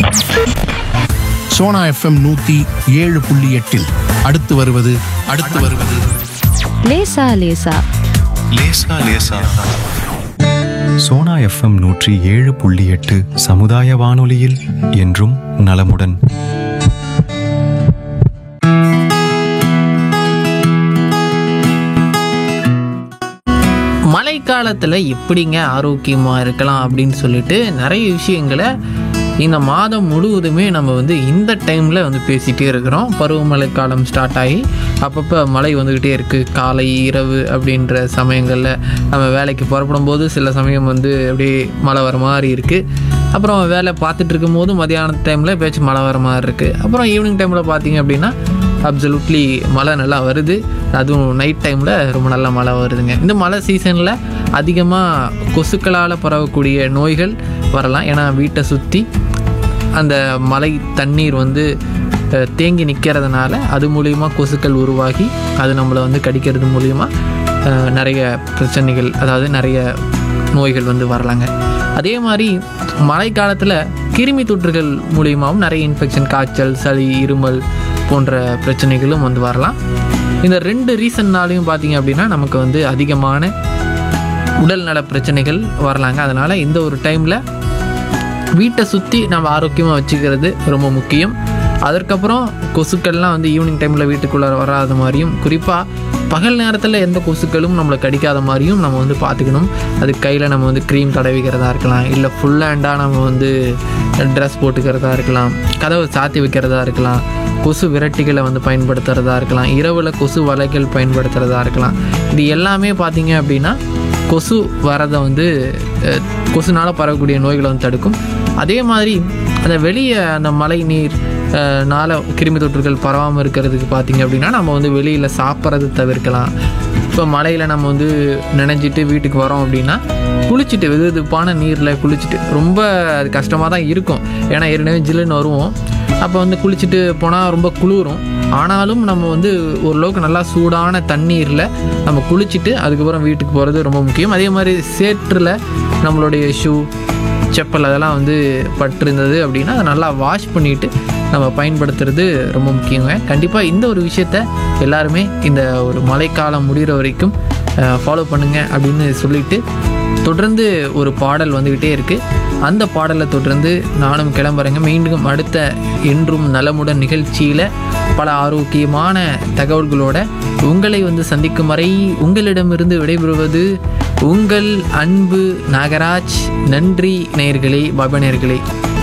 Sona FM நூத்தி ஏழு புள்ளி எட்டில் அடுத்து வருவது அடுத்து வருவது லேசா லேசா லேசா லேசா சோனா எஃப்எம் நூற்றி ஏழு புள்ளி எட்டு சமுதாய வானொலியில் என்றும் நலமுடன் மழைக்காலத்தில் எப்படிங்க ஆரோக்கியமாக இருக்கலாம் அப்படின்னு சொல்லிட்டு நிறைய விஷயங்களை இந்த மாதம் முழுவதுமே நம்ம வந்து இந்த டைமில் வந்து பேசிகிட்டே இருக்கிறோம் பருவமழை காலம் ஸ்டார்ட் ஆகி அப்பப்போ மழை வந்துக்கிட்டே இருக்குது காலை இரவு அப்படின்ற சமயங்களில் நம்ம வேலைக்கு புறப்படும் போது சில சமயம் வந்து அப்படியே மழை வர மாதிரி இருக்குது அப்புறம் வேலை பார்த்துட்டு இருக்கும்போது மதியான டைமில் பேச்சு மழை வர மாதிரி இருக்குது அப்புறம் ஈவினிங் டைமில் பார்த்தீங்க அப்படின்னா அப்சல்யூட்லி மழை நல்லா வருது அதுவும் நைட் டைமில் ரொம்ப நல்ல மழை வருதுங்க இந்த மழை சீசனில் அதிகமாக கொசுக்களால் பரவக்கூடிய நோய்கள் வரலாம் ஏன்னா வீட்டை சுற்றி அந்த மழை தண்ணீர் வந்து அஹ், தேங்கி நிற்கிறதுனால அது மூலிமா கொசுக்கள் உருவாகி அது நம்மளை வந்து கடிக்கிறது மூலிமா அஹ், நிறைய பிரச்சனைகள் அதாவது நிறைய நோய்கள் வந்து வரலாங்க அதே மாதிரி மழைக்காலத்தில் கிருமி தொற்றுகள் மூலியமாகவும் நிறைய இன்ஃபெக்ஷன் காய்ச்சல் சளி இருமல் போன்ற பிரச்சனைகளும் வந்து வரலாம் இந்த ரெண்டு ரீசன்னாலையும் பார்த்தீங்க அப்படின்னா நமக்கு வந்து அதிகமான உடல்நல பிரச்சனைகள் வரலாங்க அதனால் இந்த ஒரு டைமில் வீட்டை சுற்றி நம்ம ஆரோக்கியமாக வச்சுக்கிறது ரொம்ப முக்கியம் அதற்கப்புறம் கொசுக்கள்லாம் வந்து ஈவினிங் டைமில் வீட்டுக்குள்ளே வராத மாதிரியும் குறிப்பாக பகல் நேரத்தில் எந்த கொசுக்களும் நம்மளை கடிக்காத மாதிரியும் நம்ம வந்து பார்த்துக்கணும் அது கையில் நம்ம வந்து க்ரீம் தடவிக்கிறதா இருக்கலாம் இல்லை ஃபுல் ஹேண்டாக நம்ம வந்து ட்ரெஸ் போட்டுக்கிறதா இருக்கலாம் கதவை சாத்தி வைக்கிறதா இருக்கலாம் கொசு விரட்டிகளை வந்து பயன்படுத்துகிறதா இருக்கலாம் இரவில் கொசு வலைகள் பயன்படுத்துகிறதா இருக்கலாம் இது எல்லாமே பார்த்தீங்க அப்படின்னா கொசு வரதை வந்து அஹ், கொசுனால பரவக்கூடிய நோய்களை வந்து தடுக்கும் அதே மாதிரி அந்த வெளியே அந்த மழை நீர் அஹ், னால கிருமி தொற்றுகள் பரவாமல் இருக்கிறதுக்கு பார்த்தீங்க அப்படின்னா நம்ம வந்து வெளியில் சாப்பிட்றது தவிர்க்கலாம் இப்போ மழையில் நம்ம வந்து நினைஞ்சிட்டு வீட்டுக்கு வரோம் அப்படின்னா குளிச்சுட்டு வெது வெதுப்பான நீரில் குளிச்சுட்டு ரொம்ப அது கஷ்டமாக தான் இருக்கும் ஏன்னா ஏற்கனவே ஜில்லுன்னு வருவோம் அப்போ வந்து குளிச்சுட்டு போனால் ரொம்ப குளிரும் ஆனாலும் நம்ம வந்து ஓரளவுக்கு நல்லா சூடான தண்ணீரில் நம்ம குளிச்சுட்டு அதுக்கப்புறம் வீட்டுக்கு போகிறது ரொம்ப முக்கியம் அதே மாதிரி சேற்றில் நம்மளுடைய ஷூ செப்பல் அதெல்லாம் வந்து பட்டிருந்தது அப்படின்னா அதை நல்லா வாஷ் பண்ணிவிட்டு நம்ம பயன்படுத்துறது ரொம்ப முக்கியங்க கண்டிப்பாக இந்த ஒரு விஷயத்த எல்லாருமே இந்த ஒரு மழைக்காலம் முடிகிற வரைக்கும் ஃபாலோ பண்ணுங்க அப்படின்னு சொல்லிட்டு தொடர்ந்து ஒரு பாடல் வந்துக்கிட்டே இருக்குது அந்த பாடலை தொடர்ந்து நானும் கிளம்புறேங்க மீண்டும் அடுத்த என்றும் நலமுடன் நிகழ்ச்சியில் பல ஆரோக்கியமான தகவல்களோட உங்களை வந்து சந்திக்கும் வரை உங்களிடமிருந்து விடைபெறுவது உங்கள் அன்பு நாகராஜ் நன்றி நேயர்களே பாபா நேயர்களே